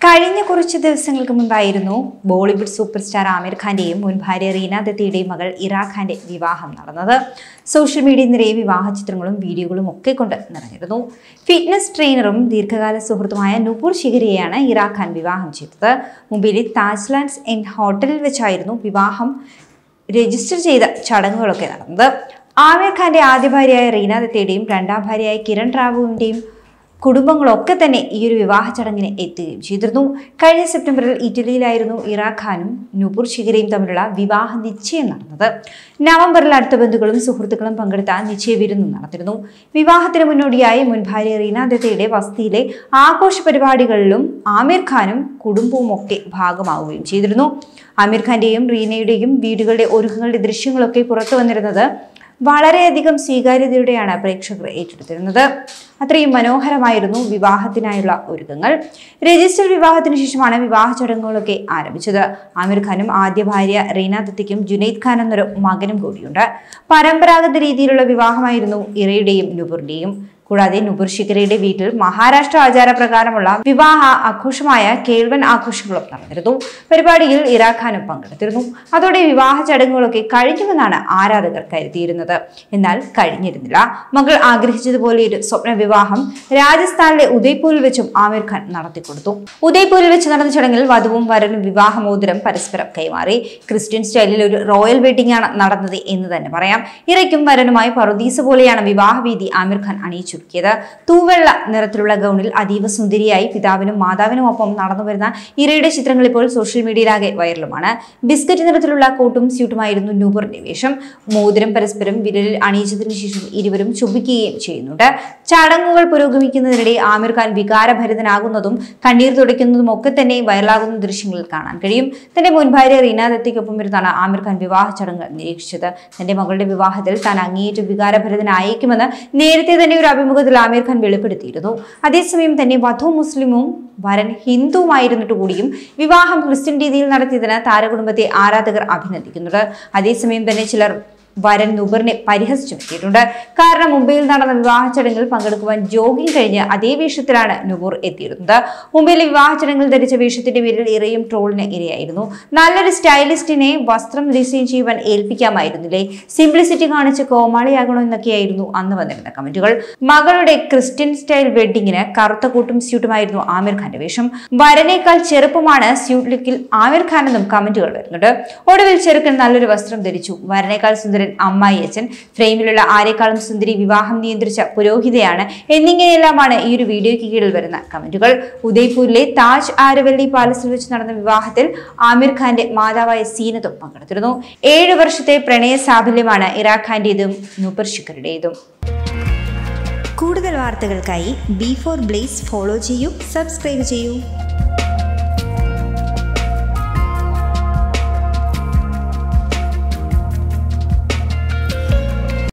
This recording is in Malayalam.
കഴിഞ്ഞ കുറച്ച് ദിവസങ്ങൾക്ക് മുൻപായിരുന്നു ബോളിവുഡ് സൂപ്പർ സ്റ്റാർ ആമിർ ഖാന്റെയും മുൻ ഭാര്യ റീന ദത്തയുടെയും മകൾ ഇറാ ഖാന്റെ വിവാഹം നടന്നത് സോഷ്യൽ മീഡിയ നിറയെ വിവാഹ ചിത്രങ്ങളും വീഡിയോകളും ഒക്കെ കൊണ്ട് നിറഞ്ഞിരുന്നു ഫിറ്റ്നസ് ട്രെയിനറും ദീർഘകാല സുഹൃത്തുമായ നുപുർ ശിഖരിയെയാണ് ഇറാ ഖാൻ വിവാഹം ചെയ്തത് മുംബൈയിലെ താജ്ലാൻഡ്സ് എൻ ഹോട്ടലിൽ വെച്ചായിരുന്നു വിവാഹം രജിസ്റ്റർ ചെയ്ത ചടങ്ങുകളൊക്കെ നടന്നത് ആമിർ ഖാന്റെ ആദ്യ ഭാര്യയായ റീന ദത്തയുടെയും രണ്ടാം ഭാര്യയായ കിരൺ റാവുവിന്റെയും കുടുംബങ്ങളൊക്കെ തന്നെ ഈ ഒരു വിവാഹ ചടങ്ങിന് എത്തുകയും ചെയ്തിരുന്നു കഴിഞ്ഞ സെപ്റ്റംബറിൽ ഇറ്റലിയിലായിരുന്നു ഇറാഖ് ഖാനും നുപുർ ശിഖരയും തമ്മിലുള്ള വിവാഹ നിശ്ചയം നടന്നത് നവംബറിൽ അടുത്ത ബന്ധുക്കളും സുഹൃത്തുക്കളും പങ്കെടുത്ത നിശ്ചയ വിരുന്നും നടന്നിരുന്നു വിവാഹത്തിന് മുന്നോടിയായി മുൻ ഭാര്യ റീന ദത്തയുടെ വസതിയിലെ ആഘോഷ പരിപാടികളിലും ആമിർ ഖാനും കുടുംബവും ഒക്കെ ഭാഗമാവുകയും ചെയ്തിരുന്നു ആമിർ ഖാന്റെയും റീനയുടെയും വീടുകളുടെ ഒരുക്കങ്ങളുടെ ദൃശ്യങ്ങളൊക്കെ പുറത്തു വന്നിരുന്നത് വളരെയധികം സ്വീകാര്യതയോടെയാണ് പ്രേക്ഷകർ ഏറ്റെടുത്തിരുന്നത് അത്രയും മനോഹരമായിരുന്നു വിവാഹത്തിനായുള്ള ഒരുക്കങ്ങൾ രജിസ്റ്റർ വിവാഹത്തിന് ശേഷമാണ് വിവാഹ ചടങ്ങുകളൊക്കെ ആരംഭിച്ചത് ആമിർ ഖാനും ആദ്യ ഭാര്യ റീന ദത്തിക്കും ജുനൈദ് ഖാൻ എന്നൊരു മകനും കൂടിയുണ്ട് പരമ്പരാഗത രീതിയിലുള്ള വിവാഹമായിരുന്നു ഇറയുടെയും നുപുറിന്റെയും കൂടാതെ നുപുർ ശിഖരയുടെ വീട്ടിൽ മഹാരാഷ്ട്ര ആചാരപ്രകാരമുള്ള വിവാഹ ആഘോഷമായ കേൾവൻ ആഘോഷങ്ങളും നടന്നിരുന്നു പരിപാടിയിൽ ഇറാഖ് ഖാനും പങ്കെടുത്തിരുന്നു അതോടെ വിവാഹ ചടങ്ങുകളൊക്കെ കഴിഞ്ഞുവെന്നാണ് ആരാധകർ കരുതിയിരുന്നത് എന്നാൽ കഴിഞ്ഞിരുന്നില്ല മകൾ ആഗ്രഹിച്ചതുപോലെ ഒരു സ്വപ്ന വിവാഹം രാജസ്ഥാനിലെ ഉദയ്പൂരിൽ വെച്ചും ആമിർ ഖാൻ നടത്തിക്കൊടുത്തു ഉദയ്പൂരിൽ വെച്ച് നടന്ന ചടങ്ങിൽ വധുവും വരനും വിവാഹമോതിരം പരസ്പരം കൈമാറി ക്രിസ്ത്യൻ സ്റ്റൈലിൽ ഒരു റോയൽ വെഡിംഗ് ആണ് നടന്നത് എന്ന് തന്നെ പറയാം ഇറയ്ക്കും വരനുമായി പറുദീസ പോലെയാണ് വിവാഹവേദി ആമിർ ഖാൻ അണിയിച്ചു ചുരുക്കിയത് തൂവെള്ള നിറത്തിലുള്ള ഗൗണിൽ അതീവ സുന്ദരിയായി പിതാവിനും മാതാവിനും ഒപ്പം നടന്നു വരുന്ന ഇറയുടെ ചിത്രങ്ങൾ ഇപ്പോൾ സോഷ്യൽ മീഡിയയിലാകെ വൈറലുമാണ് ബിസ്ക്കറ്റ് നിറത്തിലുള്ള കോട്ടും സ്യൂട്ടുമായിരുന്നു നൂബറിന്റെ വേഷം മോതിരം പരസ്പരം വിരലിൽ അണിയിച്ചതിനു ശേഷം ഇരുവരും ചുംബിക്കുകയും ചെയ്യുന്നുണ്ട് ചടങ്ങുകൾ പുരോഗമിക്കുന്നതിനിടെ ആമിർ ഖാൻ വികാരഭരിതനാകുന്നതും കണ്ണീർ തുടയ്ക്കുന്നതും ഒക്കെ തന്നെ വൈറലാകുന്ന ദൃശ്യങ്ങളിൽ കാണാൻ കഴിയും തന്റെ മുൻ ഭാര്യ റീന ദത്തയ്ക്കൊപ്പം ഇരുന്നാണ് ആമിർ ഖാൻ വിവാഹ ചടങ്ങ് നിരീക്ഷിച്ചത് തന്റെ മകളുടെ വിവാഹത്തിൽ താൻ അങ്ങേയറ്റം വികാരഭരിതനായേക്കുമെന്ന് നേരത്തെ തന്നെ ഒരു അഭിമുഖത്തിൽ ആമിർ ഖാൻ വെളിപ്പെടുത്തിയിരുന്നു അതേസമയം തന്നെ വധു മുസ്ലിമും വരൻ ഹിന്ദുവുമായിരുന്നിട്ട് കൂടിയും വിവാഹം ക്രിസ്ത്യൻ രീതിയിൽ നടത്തിയതിന് താരകുടുംബത്തെ ആരാധകർ അഭിനന്ദിക്കുന്നുണ്ട് അതേസമയം തന്നെ ചിലർ വരൻ നുബറിനെ പരിഹസിച്ചു എത്തിയിട്ടുണ്ട് കാരണം മുംബൈയിൽ നടന്ന വിവാഹ ചടങ്ങിൽ പങ്കെടുക്കുവാൻ ജോഗിംഗ് കഴിഞ്ഞ് അതേ വേഷത്തിലാണ് നുബൂർ എത്തിയിരുന്നത് മുംബൈയിലെ വിവാഹ ചടങ്ങിൽ ധരിച്ച വേഷത്തിന്റെ പേരിൽ ഇറയും ട്രോളിന് ഇരയായിരുന്നു നല്ലൊരു സ്റ്റൈലിസ്റ്റിനെ വസ്ത്രം ഡിസൈൻ ചെയ്യുവാൻ ഏൽപ്പിക്കാമായിരുന്നില്ലേ സിംപ്ലിസിറ്റി കാണിച്ച് കോമാളിയാകണോ എന്നൊക്കെയായിരുന്നു അന്ന് വന്നിരുന്ന കമന്റുകൾ മകളുടെ ക്രിസ്ത്യൻ സ്റ്റൈൽ വെഡിങ്ങിന് കറുത്ത കൂട്ടും സ്യൂട്ടുമായിരുന്നു ആമിർ ഖാന്റെ വേഷം വരനേക്കാൾ ചെറുപ്പമാണ് സ്യൂട്ട് ലുക്കിൽ ആമിർ ഖാൻ എന്നും കമന്റുകൾ വരുന്നുണ്ട് ഒടുവിൽ ചെറുക്കൻ നല്ലൊരു വസ്ത്രം ധരിച്ചു വരനേക്കാൾ സുന്ദരൻ അമ്മായി അച്ഛൻ ഫ്രെയിമിലുള്ള ആരെക്കാളും സുന്ദരി വിവാഹം നിയന്ത്രിച്ച പുരോഹിതയാണ് എന്നിങ്ങനെയെല്ലാമാണ് ഈ ഒരു വീഡിയോയ്ക്ക് കീഴിൽ വരുന്ന കമന്റുകൾ ഉദയ്പൂരിലെ താജ് ആരവല്ലി പാലസിൽ വെച്ച് നടന്ന വിവാഹത്തിൽ ആമിർ ഖാന്റെ മാതാവായ സീനത്തും പങ്കെടുത്തിരുന്നു ഏഴു വർഷത്തെ പ്രണയ സാഫല്യമാണ് ഇറാഖ് ഖാന്റേതും നൂപർ ശിഖറുടേതും കൂടുതൽ വാർത്തകൾക്കായി ബി ഫോർ ബ്ലേസ് ഫോളോ ചെയ്യൂ സബ്സ്ക്രൈബ് ചെയ്യൂ